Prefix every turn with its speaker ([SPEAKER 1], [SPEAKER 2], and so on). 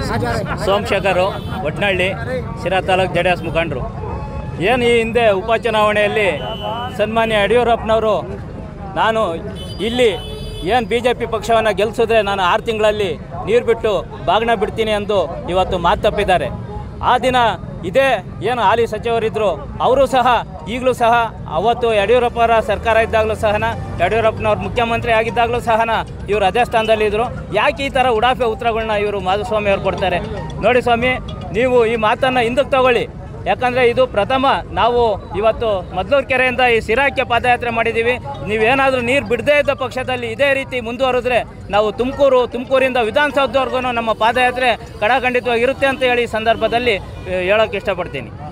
[SPEAKER 1] ಸೋಮಶೇಖರು Otnalli Sira taluk JDS ಮುಖಂಡರು ಏನು ಈ ಹಿಂದೆ ಉಪಚುನಾವಣೆಯಲ್ಲಿ ಸನ್ಮಾನ್ಯ ಯಡಿಯೂರಪ್ಪನವರು ನಾನು ಇಲ್ಲಿ ಏನು ಬಿ ಜೆ ಪಿ ಪಕ್ಷವನ್ನು ಗೆಲ್ಲಿಸಿದ್ರೆ ನಾನು ಆರು ತಿಂಗಳಲ್ಲಿ ನೀರು ಬಿಟ್ಟು ಬಾಗ್ನ ಬಿಡ್ತೀನಿ ಎಂದು ಇವತ್ತು ಮಾತು ತಪ್ಪಿದ್ದಾರೆ ಆ ದಿನ ಇದೇ ಏನು ಹಾಲಿ ಸಚಿವರಿದ್ದರು ಅವರು ಸಹ ಈಗಲೂ ಸಹ ಅವತ್ತು ಯಡಿಯೂರಪ್ಪರ ಸರ್ಕಾರ ಇದ್ದಾಗಲೂ ಸಹನ ಯಡಿಯೂರಪ್ಪನವ್ರು ಮುಖ್ಯಮಂತ್ರಿ ಆಗಿದ್ದಾಗಲೂ ಸಹನ ಇವರು ಅದೇ ಸ್ಥಾನದಲ್ಲಿದ್ದರು ಯಾಕೆ ಈ ಥರ ಉಡಾಫೆ ಉತ್ತರಗಳನ್ನ ಇವರು ಮಾಧುಸ್ವಾಮಿ ಅವ್ರು ಕೊಡ್ತಾರೆ ನೋಡಿ ಸ್ವಾಮಿ ನೀವು ಈ ಮಾತನ್ನು ಹಿಂದಕ್ಕೆ ತಗೊಳ್ಳಿ ಯಾಕಂದರೆ ಇದು ಪ್ರಥಮ ನಾವು ಇವತ್ತು ಮದ್ಲೂರು ಕೆರೆಯಿಂದ ಈ ಸಿರಾಕ್ಕೆ ಪಾದಯಾತ್ರೆ ಮಾಡಿದ್ದೀವಿ ನೀವೇನಾದರೂ ನೀರು ಬಿಡದೇ ಇದ್ದ ಪಕ್ಷದಲ್ಲಿ ಇದೇ ರೀತಿ ಮುಂದುವರೆದ್ರೆ ನಾವು ತುಮಕೂರು ತುಮಕೂರಿಂದ ವಿಧಾನಸೌಧವರೆಗೂ ನಮ್ಮ ಪಾದಯಾತ್ರೆ ಕಡಾಖಂಡಿತವಾಗಿ ಇರುತ್ತೆ ಅಂತ ಹೇಳಿ ಈ ಸಂದರ್ಭದಲ್ಲಿ ಆ, ಹೇಳೋಕ್ಕೆ ಇಷ್ಟಪಡ್ತೀನಿ